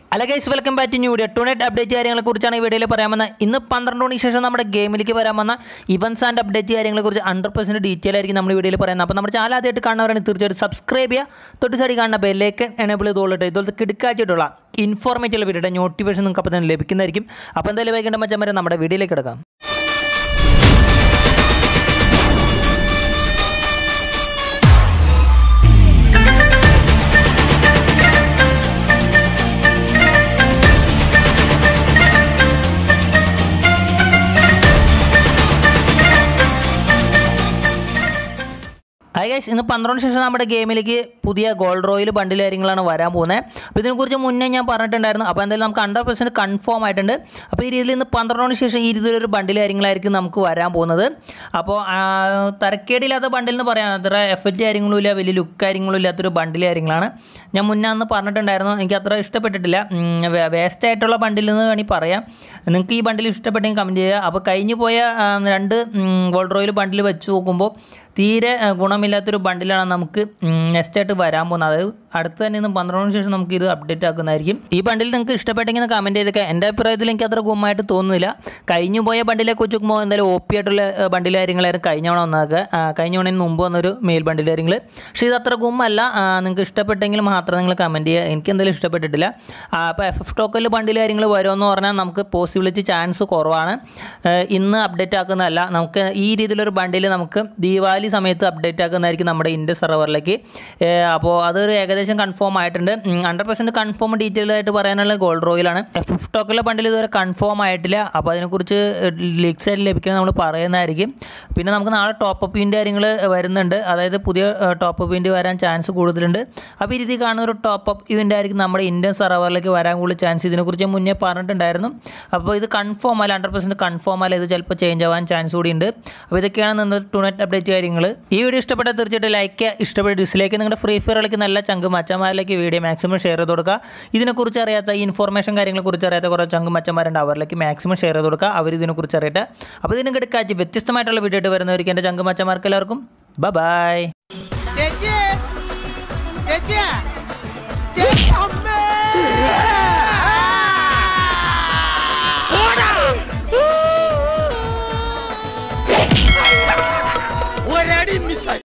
അല്ല guys welcome back new video tonight update കാര്യങ്ങളെ കുറിച്ചാണ് ഈ വീഡിയോയിൽ പറയാൻ വന്നത് ഇന്ന് പന്ത്രണ്ട് മണിക്ക് ശേഷം നമ്മുടെ ഗെയിമിലേക്ക് വരാൻ വന്ന ഇവൻസ് ആൻഡ് അപ്ഡേറ്റ് കാര്യങ്ങളെ കുറിച്ച് ഹൺഡ്രഡ് പെർസെൻറ്റ് ഡീറ്റെയിൽ ആയിരിക്കും നമ്മൾ ഈ വീഡിയോയിൽ പറയുന്നത് അപ്പോൾ നമ്മുടെ ചാനൽ ആദ്യമായിട്ട് കാണുന്നവരാണ് തീർച്ചയായിട്ടും സബ്സ്ക്രൈബ് ചെയ്യുക തൊട്ട് സൈഡിൽ കാണുന്ന ബെല്ലേക്ക് എനേബിൾ ചെയ്തോളട്ടെ ഇതുപോലത്തെ കിടക്കാച്ചിട്ടുള്ള ഇൻഫോർമേറ്റീവ് വീഡിയോയുടെ നോട്ടിഫിക്കേഷൻ നിങ്ങൾക്ക് അപ്പോൾ തന്നെ ലഭിക്കുന്നതായിരിക്കും അപ്പോൾ എന്തായാലും വൈകേണ്ട മച്ചാൻ വരെ നമ്മുടെ വീഡിയോയിലേക്ക് കിടക്കാം ഹായ് ഗൈസ് ഇന്ന് പന്ത്രണ്ട് ശേഷം നമ്മുടെ ഗെയിമിലേക്ക് പുതിയ ഗോൾഡ് റോയിൽ ബണ്ടിൽ കാര്യങ്ങളാണ് വരാൻ പോകുന്നത് അപ്പോൾ ഇതിനെക്കുറിച്ച് മുന്നേ ഞാൻ പറഞ്ഞിട്ടുണ്ടായിരുന്നു അപ്പോൾ എന്തായാലും നമുക്ക് ഹൺഡ്രഡ് പെർസെൻറ്റ് കൺഫേം ആയിട്ടുണ്ട് അപ്പോൾ ഈ രീതിയിൽ ഇന്ന് പന്ത്രണ്ടിന് ശേഷം ഈ രീതിയിലൊരു ബണ്ടിൽ കാര്യങ്ങളായിരിക്കും നമുക്ക് വരാൻ പോകുന്നത് അപ്പോൾ ആ, തരക്കേടില്ലാത്ത ബണ്ടിൽ എന്ന് പറയാം അത്ര എഫക്റ്റ് കാര്യങ്ങളും ഇല്ല വലിയ ലുക്ക് കാര്യങ്ങളും ഇല്ലാത്തൊരു ബണ്ടിൽ കാര്യങ്ങളാണ് ഞാൻ മുന്നേ അന്ന് പറഞ്ഞിട്ടുണ്ടായിരുന്നു എനിക്ക് അത്ര ഇഷ്ടപ്പെട്ടിട്ടില്ല വേസ്റ്റ് ആയിട്ടുള്ള ബണ്ടിൽ എന്ന് വേണമെങ്കിൽ പറയാം നിങ്ങൾക്ക് ഈ ബണ്ടിൽ ഇഷ്ടപ്പെട്ടെങ്കിൽ കമൻറ്റ് ചെയ്യുക അപ്പോൾ കഴിഞ്ഞു പോയ ആ, രണ്ട് ഗോൾഡ് റോയിൽ ബണ്ടിൽ വെച്ച് നോക്കുമ്പോൾ തീരെ ആ, ഗുണമില്ലാത്തൊരു ബണ്ടിലാണ് നമുക്ക് നെക്സ്റ്റ് ആയിട്ട് വരാൻ പോകുന്നത് അതായത് അടുത്ത് തന്നെ ഇന്ന് പന്ത്രണ്ടിന് ശേഷം നമുക്ക് ഇത് അപ്ഡേറ്റ് ആക്കുന്നതായിരിക്കും ഈ ബണ്ടിൽ നിങ്ങൾക്ക് ഇഷ്ടപ്പെട്ടെങ്കിൽ കമൻറ്റ് ചെയ്തൊക്കെ എൻ്റെ അഭിപ്രായത്തിൽ എനിക്ക് അത്ര ഗുമ്മായിട്ട് തോന്നുന്നില്ല കഴിഞ്ഞു പോയ ബണ്ടിലേക്ക് വെച്ച് നോക്കുമ്പോൾ എന്തായാലും ഒ പി ആയിട്ടുള്ള ആ, ബണ്ടിൽ കാര്യങ്ങളായിരുന്നു കഴിഞ്ഞ തവണ വന്നതൊക്കെ ആ, കഴിഞ്ഞ തവണ മുമ്പ് വന്നൊരു മെയിൽ ബണ്ടിൽ കാര്യങ്ങൾ പക്ഷേ ഇത് അത്ര ഗുമ്മല്ല ആ, നിങ്ങൾക്ക് ഇഷ്ടപ്പെട്ടെങ്കിൽ മാത്രം നിങ്ങൾ കമൻറ്റ് ചെയ്യുക എനിക്ക് എന്തായാലും ഇഷ്ടപ്പെട്ടിട്ടില്ല ആ, അപ്പോൾ എഫ് എഫ് ടോക്കൽ ബണ്ടിൽ കാര്യങ്ങൾ വരുമെന്ന് പറഞ്ഞാൽ നമുക്ക് പോസിബിലിറ്റി ചാൻസ് കുറവാണ് ആ, ഇന്ന് അപ്ഡേറ്റ് ആക്കുന്നതല്ല നമുക്ക് ഈ രീതിയിലൊരു ബണ്ടിൽ നമുക്ക് ദീപാവലി സമയത്ത് അപ്ഡേറ്റ് ആക്കുന്നതായിരിക്കും നമ്മുടെ ഇന്ത്യ സെർവറിലേക്ക് അപ്പോൾ അതൊരു ഏകദേശം കൺഫേം ആയിട്ടുണ്ട് ഹൺഡ്രഡ് പെർസെൻറ്റ് കൺഫേം ഡീറ്റെയിൽ ആയിട്ട് പറയാനുള്ള ഗോൾഡ് റോയിലാണ് എഫ് എഫ് ടോക്കിലെ ബണ്ടിൽ ഇതുവരെ കൺഫേം ആയിട്ടില്ല അപ്പോൾ അതിനെക്കുറിച്ച് ലീക്സ് ആയിട്ട് ലഭിക്കുന്നത് നമ്മൾ പറയുന്നതായിരിക്കും പിന്നെ നമുക്ക് നാളെ ടോപ്പ് അപ്പിൻ്റെ കാര്യങ്ങൾ വരുന്നുണ്ട് അതായത് പുതിയ ടോപ്പ് അപ്പിൻ്റെ വരാൻ ചാൻസ് കൂടുതലുണ്ട് അപ്പോൾ ഈ രീതി കാണുന്ന ഒരു ടോപ്പ് അപ്പ് ഇവൻ്റ് ആയിരിക്കും നമ്മുടെ ഇന്ത്യൻ സെർവറിലേക്ക് വരാൻ കൂടുതൽ ചാൻസ് ഇതിനെക്കുറിച്ച് ഞാൻ മുന്നേ പറഞ്ഞിട്ടുണ്ടായിരുന്നു അപ്പോൾ ഇത് കൺഫേം അല്ല ഹൺഡ്രഡ് പെർസെൻറ്റ് കൺഫേം അല്ല ഇത് ചിലപ്പോൾ ചേഞ്ച് ആവാൻ ചാൻസ് കൂടി ഉണ്ട് അപ്പോൾ ഇതൊക്കെയാണ് നിന്ന് ടുണറ്റ് അപ്ഡേറ്റ് കാര്യങ്ങൾ ഈ വീഡിയോ ഇഷ്ടപ്പെട്ടാൽ തീർച്ചയായിട്ടും ലൈക്ക് ചെയ്യുക ഇഷ്ടപ്പെട്ട ഡിസ്ലൈക്ക് നിങ്ങളുടെ ഫ്രീ ഫയർ കളിക്കുന്ന നല്ല ചങ്ക് മച്ചന്മാരിലേക്ക് വീഡിയോ മാക്സിമം ഷെയർ ചെയ്ത് കൊടുക്കുക ഇതിനെക്കുറിച്ച് അറിയാത്ത ഈ ഇൻഫോർമേഷൻ കാര്യങ്ങളെക്കുറിച്ച് അറിയാത്ത കുറേ ചങ്ക് മച്ചന്മാരുണ്ട് അവരിലേക്ക് മാക്സിമം ഷെയർ ചെയ്ത് കൊടുക്കുക അവർ ഇതിനെക്കുറിച്ച് അറിയട്ടെ അപ്പോൾ ഇതിന് കിടക്കാച്ച് വ്യത്യസ്തമായിട്ടുള്ള വീഡിയോ ആയിട്ട് വരുന്നവർക്ക് എൻ്റെ ചങ്ക് മച്ചന്മാർക്ക് എല്ലാവർക്കും ബൈ ചേച്ചി ചേച്ചി